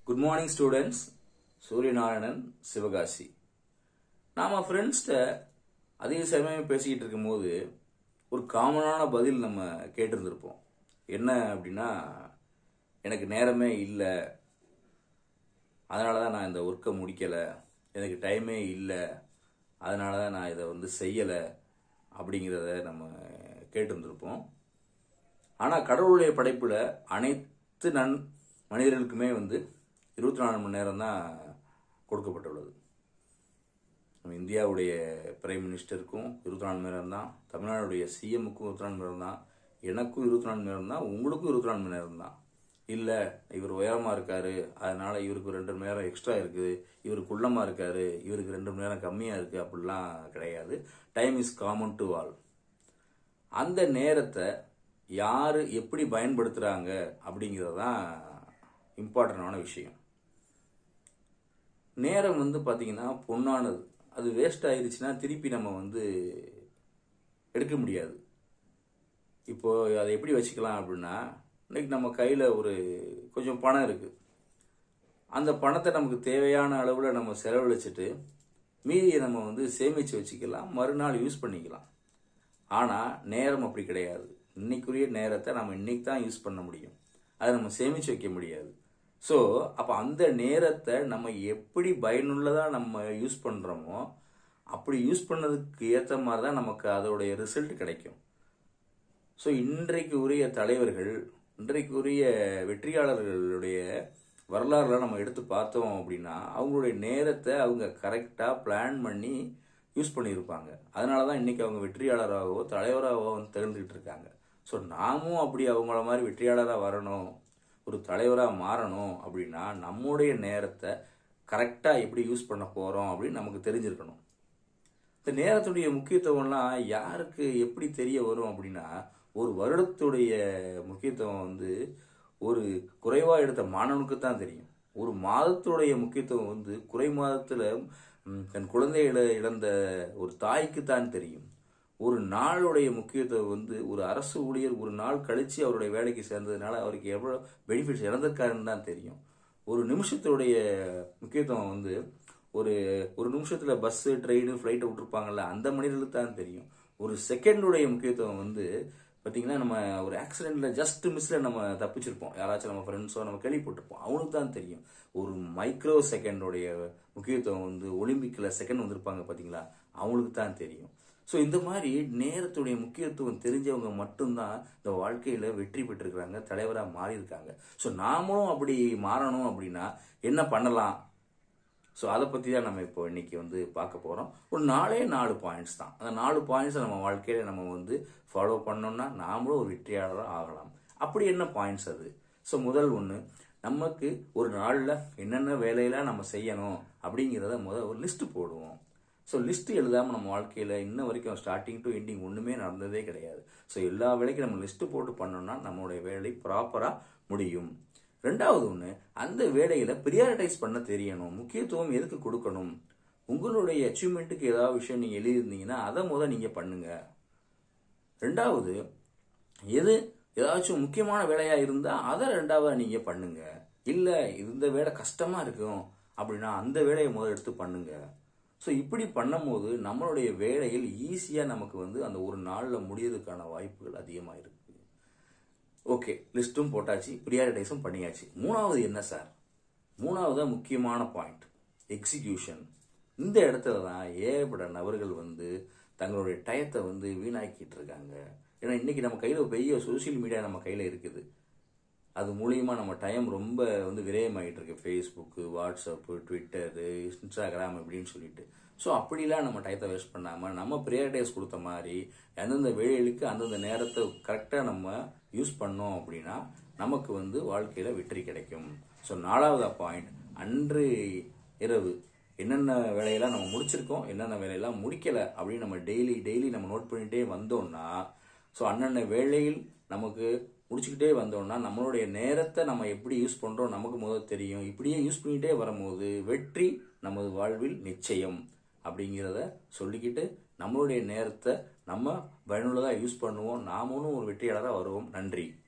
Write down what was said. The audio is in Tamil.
good morning students Suryanarayanan Sivakasi நாம ஃப்ரெண்ட்ஸ்கிட்ட அதிக சமயம் பேசிக்கிட்டு இருக்கும்போது ஒரு காமனான பதில் நம்ம கேட்டிருந்திருப்போம் என்ன அப்படின்னா எனக்கு நேரமே இல்லை அதனால தான் நான் இந்த ஒர்க்கை முடிக்கலை எனக்கு டைமே இல்லை அதனால தான் நான் இதை வந்து செய்யலை அப்படிங்கிறத நம்ம கேட்டிருந்திருப்போம் ஆனால் கடவுளுடைய படைப்பில் அனைத்து நன் மனிதர்களுக்குமே வந்து இருபத்தி நாலு மணி நேரம் தான் கொடுக்கப்பட்டுள்ளது நம்ம இந்தியாவுடைய பிரைம் மினிஸ்டருக்கும் இருபத்தி நாலு மணி நேரம் தான் தமிழ்நாடுடைய சிஎம்முக்கும் இருபத்தி நாலு மணி நேரம் தான் எனக்கும் இருபத்தி நாலு மணி நேரம் தான் உங்களுக்கும் இருபத்தி நாலு மணி நேரம் தான் இல்லை இவர் உயரமாக இருக்காரு அதனால இவருக்கு ரெண்டு மணி நேரம் எக்ஸ்ட்ரா இருக்குது இவர் குள்ளமாக இருக்காரு இவருக்கு ரெண்டு மணி நேரம் கம்மியாக இருக்குது அப்படிலாம் கிடையாது time is common to all அந்த நேரத்தை யார் எப்படி பயன்படுத்துகிறாங்க அப்படிங்கிறது தான் இம்பார்ட்டண்டான விஷயம் நேரம் வந்து பார்த்தீங்கன்னா பொண்ணானது அது வேஸ்ட் ஆயிருச்சுன்னா திருப்பி நம்ம வந்து எடுக்க முடியாது இப்போ அதை எப்படி வச்சுக்கலாம் அப்படின்னா இன்னைக்கு நம்ம கையில் ஒரு கொஞ்சம் பணம் இருக்குது அந்த பணத்தை நமக்கு தேவையான அளவில் நம்ம செலவழிச்சிட்டு மீதியை நம்ம வந்து சேமித்து வச்சுக்கலாம் மறுநாள் யூஸ் பண்ணிக்கலாம் ஆனால் நேரம் அப்படி கிடையாது இன்னைக்குரிய நேரத்தை நம்ம இன்னைக்கு தான் யூஸ் பண்ண முடியும் அதை நம்ம சேமித்து வைக்க முடியாது ஸோ அப்போ அந்த நேரத்தை நம்ம எப்படி பயனுள்ளதாக நம்ம யூஸ் பண்ணுறோமோ அப்படி யூஸ் பண்ணதுக்கு ஏற்ற மாதிரி தான் நமக்கு அதோடைய ரிசல்ட் கிடைக்கும் ஸோ இன்றைக்கு உரிய தலைவர்கள் இன்றைக்கு உரிய வெற்றியாளர்களுடைய வரலாறுல நம்ம எடுத்து பார்த்தோம் அப்படின்னா அவங்களுடைய நேரத்தை அவங்க கரெக்டாக பிளான் பண்ணி யூஸ் பண்ணியிருப்பாங்க அதனால தான் இன்னைக்கு அவங்க வெற்றியாளராகவோ தலைவராகவோ வந்து திகழ்ந்துகிட்டு இருக்காங்க ஸோ நாமும் அப்படி அவங்கள மாதிரி வெற்றியாளராக வரணும் ஒரு தலைவராக மாறணும் அப்படின்னா நம்முடைய நேரத்தை கரெக்டாக எப்படி யூஸ் பண்ண போகிறோம் அப்படின்னு நமக்கு தெரிஞ்சிருக்கணும் இந்த நேரத்துடைய முக்கியத்துவம்லாம் யாருக்கு எப்படி தெரிய வரும் அப்படின்னா ஒரு வருடத்துடைய முக்கியத்துவம் வந்து ஒரு குறைவாக எடுத்த மாணவனுக்கு தான் தெரியும் ஒரு மாதத்துடைய முக்கியத்துவம் வந்து குறை மாதத்தில் தன் குழந்தைகளை இழந்த ஒரு தாய்க்கு தான் தெரியும் ஒரு நாளுடைய முக்கியத்துவம் வந்து ஒரு அரசு ஊழியர் ஒரு நாள் கழிச்சு அவருடைய வேலைக்கு சேர்ந்ததுனால அவருக்கு எவ்வளோ பெனிஃபிட்ஸ் இழந்திருக்காருன்னு தான் தெரியும் ஒரு நிமிஷத்துடைய முக்கியத்துவம் வந்து ஒரு ஒரு நிமிஷத்தில் பஸ்ஸு ட்ரெயின் ஃப்ளைட்டை விட்டுருப்பாங்கல்ல அந்த மனிதர்களுக்கு தான் தெரியும் ஒரு செகண்டுடைய முக்கியத்துவம் வந்து பார்த்தீங்கன்னா நம்ம ஒரு ஆக்சிடென்ட்ல ஜஸ்ட் மிஸ்ல நம்ம தப்பிச்சிருப்போம் யாராச்சும் நம்ம ஃப்ரெண்ட்ஸோ நம்ம கேள்விப்பட்டிருப்போம் அவனுக்கு தான் தெரியும் ஒரு மைக்ரோ செகண்டோடைய முக்கியத்துவம் வந்து ஒலிம்பிக்கில் செகண்ட் வந்திருப்பாங்க பார்த்தீங்களா அவங்களுக்கு தான் தெரியும் ஸோ இந்த மாதிரி நேரத்துடைய முக்கியத்துவம் தெரிஞ்சவங்க மட்டும்தான் இந்த வாழ்க்கையில் வெற்றி பெற்றிருக்கிறாங்க தலைவராக மாறியிருக்காங்க ஸோ நாமளும் அப்படி மாறணும் அப்படின்னா என்ன பண்ணலாம் ஸோ அதை பற்றி தான் நம்ம இப்போ இன்னைக்கு வந்து பார்க்க போகிறோம் ஒரு நாலே நாலு பாயிண்ட்ஸ் தான் அந்த நாலு பாயிண்ட்ஸை நம்ம வாழ்க்கையில் நம்ம வந்து ஃபாலோ பண்ணோம்னா நாமளும் ஒரு வெற்றியாளராக ஆகலாம் அப்படி என்ன பாயிண்ட்ஸ் அது ஸோ முதல் ஒன்று நமக்கு ஒரு நாளில் என்னென்ன வேலையெல்லாம் நம்ம செய்யணும் அப்படிங்கிறத முதல் ஒரு லிஸ்ட் போடுவோம் ஸோ லிஸ்ட் எழுதாமல் நம்ம வாழ்க்கையில் இன்ன வரைக்கும் ஸ்டார்டிங் டு எண்டிங் ஒன்றுமே நடந்ததே கிடையாது ஸோ எல்லா வேலைக்கும் நம்ம லிஸ்ட்டு போட்டு பண்ணோம்னா நம்மளுடைய வேலை ப்ராப்பராக முடியும் ரெண்டாவது ஒன்று அந்த வேலையில ப்ரியாரிட்டைஸ் பண்ண தெரியணும் முக்கியத்துவம் எதுக்கு கொடுக்கணும் உங்களுடைய அச்சீவ்மெண்ட்டுக்கு ஏதாவது விஷயம் நீங்கள் எழுதியிருந்தீங்கன்னா அதை முதல் நீங்கள் பண்ணுங்க ரெண்டாவது எது ஏதாச்சும் முக்கியமான வேலையாக இருந்தால் அதை ரெண்டாவது நீங்கள் பண்ணுங்க இல்லை இந்த வேலை கஷ்டமாக இருக்கும் அப்படின்னா அந்த வேலையை முதல் எடுத்து பண்ணுங்க ஸோ இப்படி பண்ணும்போது நம்மளுடைய வேலையில் ஈஸியாக நமக்கு வந்து அந்த ஒரு நாளில் முடியறதுக்கான வாய்ப்புகள் அதிகமாக இருக்கு ஓகே லிஸ்ட்டும் போட்டாச்சு ப்ரியாரிட்டைஸும் பண்ணியாச்சு மூணாவது என்ன சார் மூணாவது முக்கியமான பாயிண்ட் எக்ஸிக்யூஷன் இந்த இடத்துல தான் ஏகப்பட்ட நபர்கள் வந்து தங்களுடைய டயத்தை வந்து வீணாக்கிட்டு இருக்காங்க ஏன்னா இன்னைக்கு நம்ம கையில் பெரிய சோசியல் மீடியா நம்ம கையில் இருக்குது அது மூலியமா நம்ம டைம் ரொம்ப வந்து விரயமாகிட்டு இருக்கு ஃபேஸ்புக்கு வாட்ஸ்அப்பு ட்விட்டரு இன்ஸ்டாகிராம் அப்படின்னு சொல்லிட்டு ஸோ அப்படிலாம் நம்ம டயத்தை வேஸ்ட் பண்ணாமல் நம்ம ப்ரியாரிட்டைஸ் கொடுத்த மாதிரி அந்தந்த வேலைகளுக்கு அந்தந்த நேரத்தை கரெக்டாக நம்ம யூஸ் பண்ணோம் அப்படின்னா நமக்கு வந்து வாழ்க்கையில் வெற்றி கிடைக்கும் ஸோ நாலாவது பாயிண்ட் அன்று இரவு என்னென்ன வேலையெல்லாம் நம்ம முடிச்சிருக்கோம் என்னென்ன வேலையெல்லாம் முடிக்கலை அப்படின்னு நம்ம டெய்லி டெய்லி நம்ம நோட் பண்ணிகிட்டே வந்தோம்னா ஸோ அன்னன்ன வேலையில் நமக்கு முடிச்சுக்கிட்டே வந்தோம்னா நம்மளுடைய நேரத்தை நம்ம எப்படி யூஸ் பண்ணுறோம் நமக்கு முதல் தெரியும் இப்படியே யூஸ் பண்ணிகிட்டே வரும்போது வெற்றி நமது வாழ்வில் நிச்சயம் அப்படிங்கிறத சொல்லிக்கிட்டு நம்மளுடைய நேரத்தை நம்ம பயனுள்ளதாக யூஸ் பண்ணுவோம் நாமளும் ஒரு வெற்றியாளராக வருவோம் நன்றி